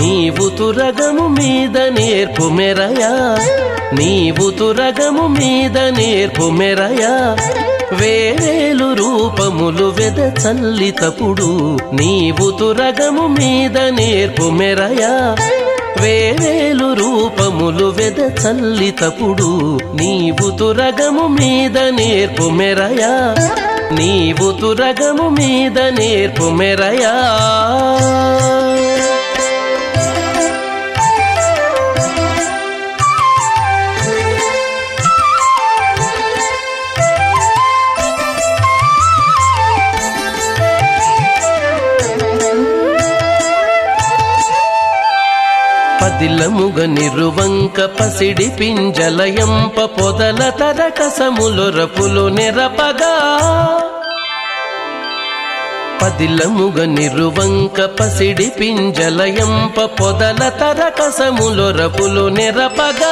నీవు తురగము మీద నేర్పు మెరయా నీవు తురగము మీద నేర్పు మెరయా వేరేలు రూపములు వెద చల్లితపుడు నీవు తురగము మీద నేర్పు మెరయా వేరేలు రూపములు వెద చల్లితపుడు నీవు తురగము మీద నేర్పు మెరయా నీవు తురగము మీద నేర్పు మెరయా పదిలముగ నిరువంక పసిడి పింజలయంప పొదల తరకసములొరపులు నెరపగా పదిలముగ నిరువంక పసిడి పింజలయంప పొదల తరకసములొరపులు నెరపగా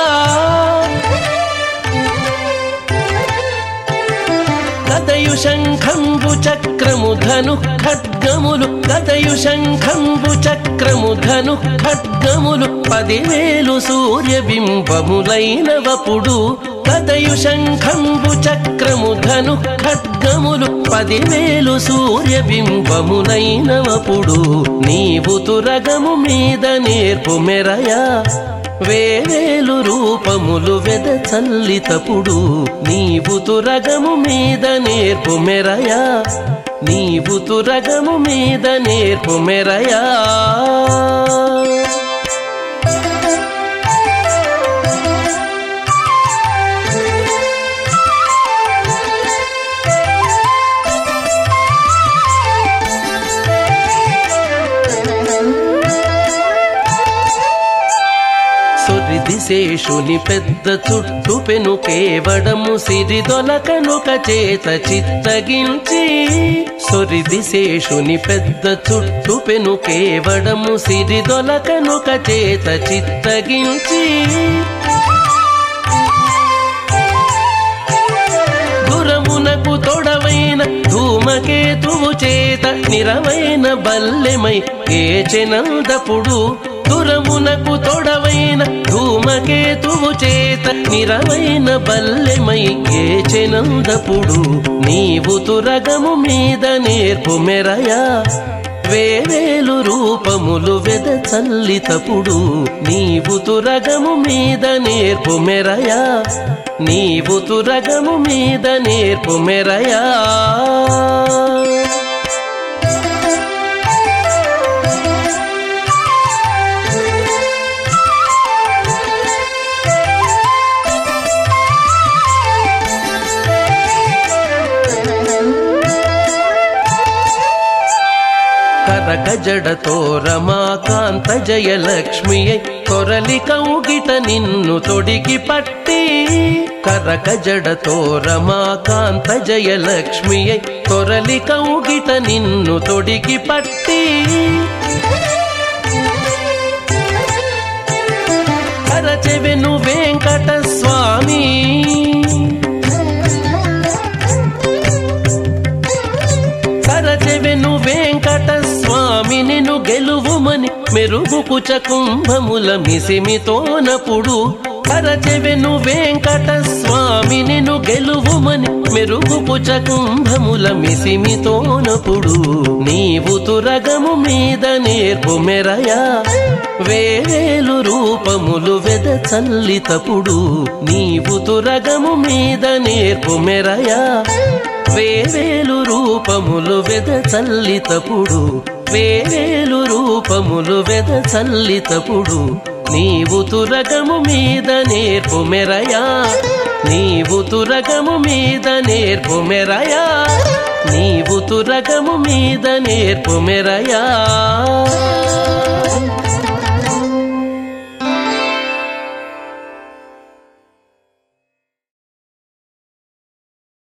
గదయు శంఖంబు చక్రము ధను ఖడ్గములు గదయు శంఖంబు చక్రము ధను ఖడ్గములు పదివేలు సూర్యబింబములైనవపుడు గదయు శంఖంబు చక్రము ధను ఖడ్గములు పదివేలు సూర్యబింబములైనవపుడు నీవు తురగము మీద నేర్పు మెరయా వేవేలు రూపములు వెద చల్లితపుడు నీవు తురగము మీద నేర్పు మెరయా నీవు తురగము మీద నేర్పు మెరయా సొరిదిశేషుని పెద్ద చుట్టు పెను కేవడము సిరిదొలకనుక చేత చిత్తగించి సొరిదిశేషుని పెద్ద చుట్టు పెను కేవడము సిరిదొలకనుక చేత చిత్తగించి గురమునకు తొడవైన ధూమకేతువు చేత నిరవైన బల్లెమై కేచెనందపుడు దురమునకు తొడవైన ధూమకేతువు చేత నిరవైన బల్లెమై కేచెనందపుడు నీవు తురగము మీద నేర్పు మెరయా వేవేలు రూపములు వెద చల్లితపుడు నీవు తురగము మీద నేర్పు మెరయా నీవు తురగము మీద నేర్పు మెరయా కరక జడతో రమాకాంత జయలక్ష్మి కొరలి కౌగిట నిన్ను తొడిగి పట్టి కరక జడతో రమాకాంత జయలక్ష్మి కొరలి కౌగిట నిన్ను తొడిగి పట్టి కరచెవెను వెంకట స్వామి కరచెవెను వెంకట స్వామి నిన్ను గెలువుమని మెరుగుకుచ కుంభముల మిసిమితోనపుడు కరచెవెను వెంకట స్వామి నిన్ను గెలువుమని మెరుగుపుచ కుంభముల మిసిమితోనపుడు నీవు తురగము మీద నేర్పు మెరయా వేవేలు రూపములు వెద చల్లితపుడు నీవు తురగము మీద నేర్పు మెరయా వేవేలు రూపములు వెద చల్లితపుడు వేవేలు రూపములు వెద చల్లితపుడు నీవు తురగము మీద నేర్పు మెరయా నీవు తురగము మీద నేర్పు మెరయా నీవు తురగము మీద నేర్పు మెరయా